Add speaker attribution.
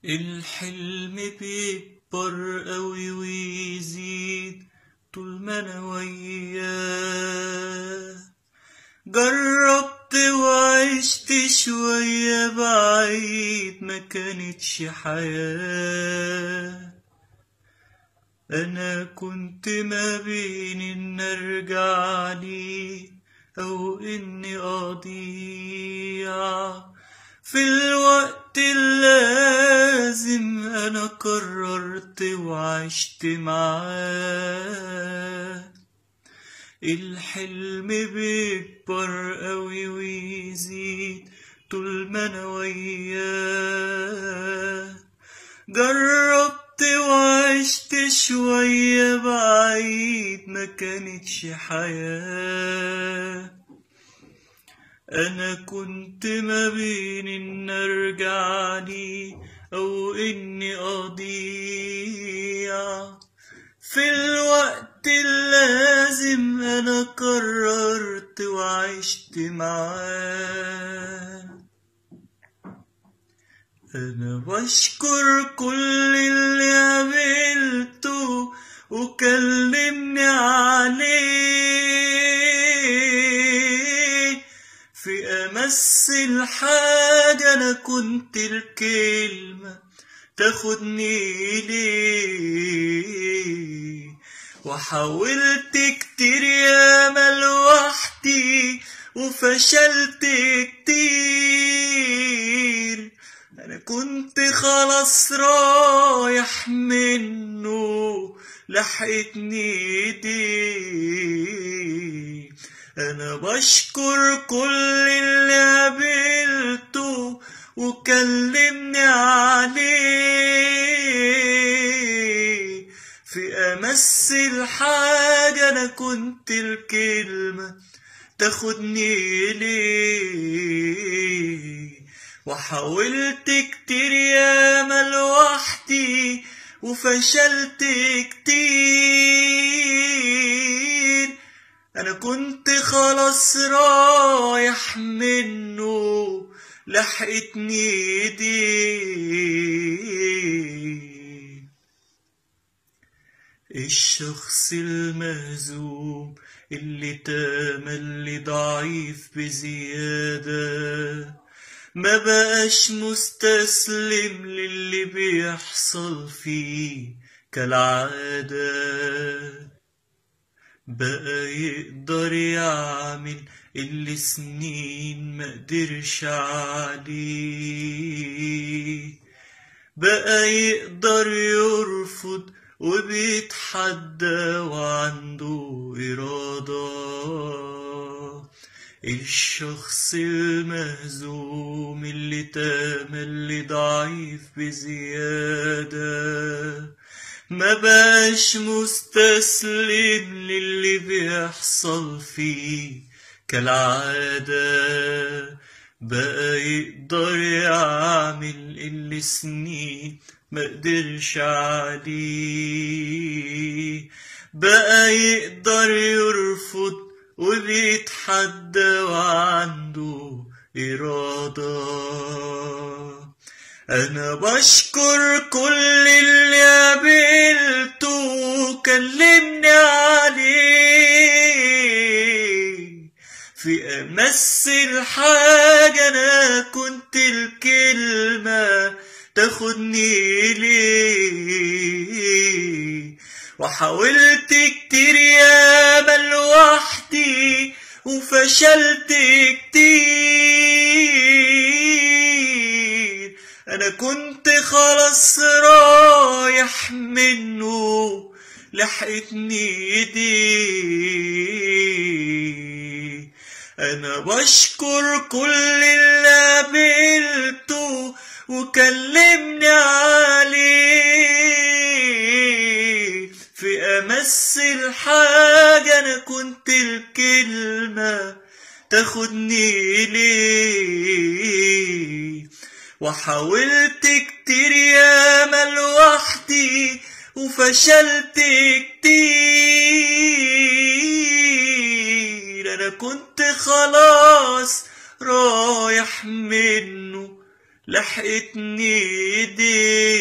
Speaker 1: الحلم بيكبر قوي ويزيد طول ما انا وياه جربت وعشت شوية بعيد ما كانتش حياة أنا كنت ما بين إن أرجع ليه أو إني أضيع في الوقت اللازم أنا قررت وعشت معاه الحلم بيكبر قوي ويزيد طول ما أنا وياه جربت وعشت شوية بعيد ما كانتش حياة أنا كنت ما بين إن أرجع لي أو إني أضيع في الوقت اللازم أنا قررت وعشت معاه أنا بشكر كل اللي قابلته وكلمني عليه في أمس الحاجة أنا كنت الكلمة تاخدني ليه وحاولت كتير ياما لوحدي وفشلت كتير انا كنت خلاص رايح منه لحقتني دي انا بشكر كل اللي قابلته وكلمني عليه في امس الحاجة انا كنت الكلمة تاخدني ليه وحاولت كتير ياما لوحدي وفشلت كتير انا كنت خلاص رايح منه لحقتني دي الشخص المهزوم اللي تملي ضعيف بزيادة ما بقاش مستسلم للي بيحصل فيه كالعادة بقى يقدر يعمل اللي سنين ما قدرش عليه بقى يقدر يرفض وبيتحدى وعنده إرادة الشخص المهزوم اللي تملي ضعيف بزيادة ما بقاش مستسلم للي بيحصل فيه كالعادة بقى يقدر يعمل اللي سنين ما قدرش عليه بقى يقدر يرفض وبيتحدى وعنده إرادة أنا بشكر كل اللي قابلته كلمني عليه في أمس الحاجة أنا كنت الكلمة تاخدني ليه وحاولت كتير ياما لوحدي وفشلت كتير انا كنت خلاص رايح منه لحقتني دي انا بشكر كل اللي قابلته وكلمني عليه في امس الحاجة انا كنت الكلمة تاخدني ليه وحاولت كتير ياما لوحدي وفشلت كتير انا كنت خلاص رايح منه لحقتني ايديك